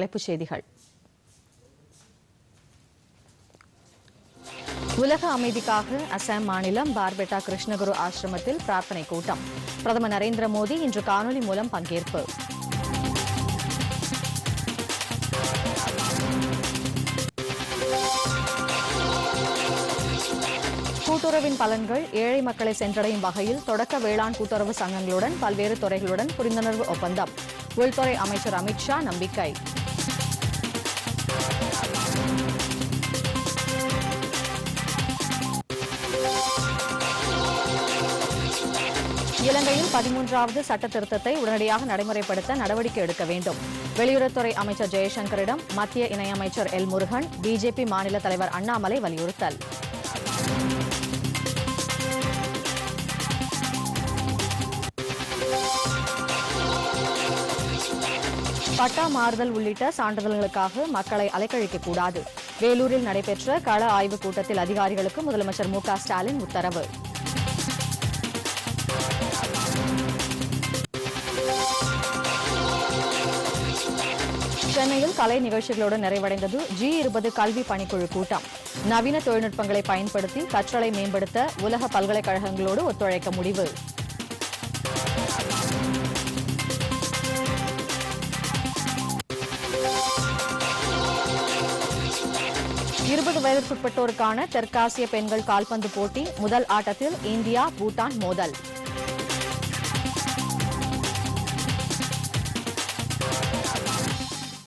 தலைப்புச் செய்திகள் உலக அமைதிக்காக அசாம் மாநிலம் பார்பெட்டா கிருஷ்ணகுரு ஆசிரமத்தில் பிரார்த்தனை கூட்டம் பிரதமர் நரேந்திர மோடி இன்று காணொலி மூலம் பங்கேற்பு கூட்டுறவின் பலன்கள் ஏழை மக்களை சென்றடையும் வகையில் தொடக்க வேளாண் கூட்டுறவு சங்கங்களுடன் பல்வேறு துறைகளுடன் புரிந்துணர்வு ஒப்பந்தம் உள்துறை அமைச்சர் அமித்ஷா நம்பிக்கை இலங்கையில் பதிமூன்றாவது சட்ட திருத்தத்தை உடனடியாக நடைமுறைப்படுத்த நடவடிக்கை எடுக்க வேண்டும் வெளியுறவுத்துறை அமைச்சர் ஜெயசங்கரிடம் மத்திய இணையமைச்சர் எல் முருகன் பிஜேபி மாநில தலைவர் அண்ணாமலை வலியுறுத்தல் பட்டா மாறுதல் உள்ளிட்ட சான்றிதழ்களுக்காக மக்களை அலைக்கழிக்கக் கூடாது வேலூரில் நடைபெற்ற கள ஆய்வுக் கூட்டத்தில் அதிகாரிகளுக்கு முதலமைச்சர் மு க ஸ்டாலின் உத்தரவு சென்னையில் கலை நிகழ்ச்சிகளுடன் நிறைவடைந்தது ஜி இருபது கல்வி பணிக்குழு கூட்டம் நவீன தொழில்நுட்பங்களை பயன்படுத்தி கற்றலை மேம்படுத்த உலக பல்கலைக்கழகங்களோடு ஒத்துழைக்க முடிவு இருபது வயதிற்குட்பட்டோருக்கான தெற்காசிய பெண்கள் கால்பந்து போட்டி முதல் ஆட்டத்தில் இந்தியா பூட்டான் மோதல்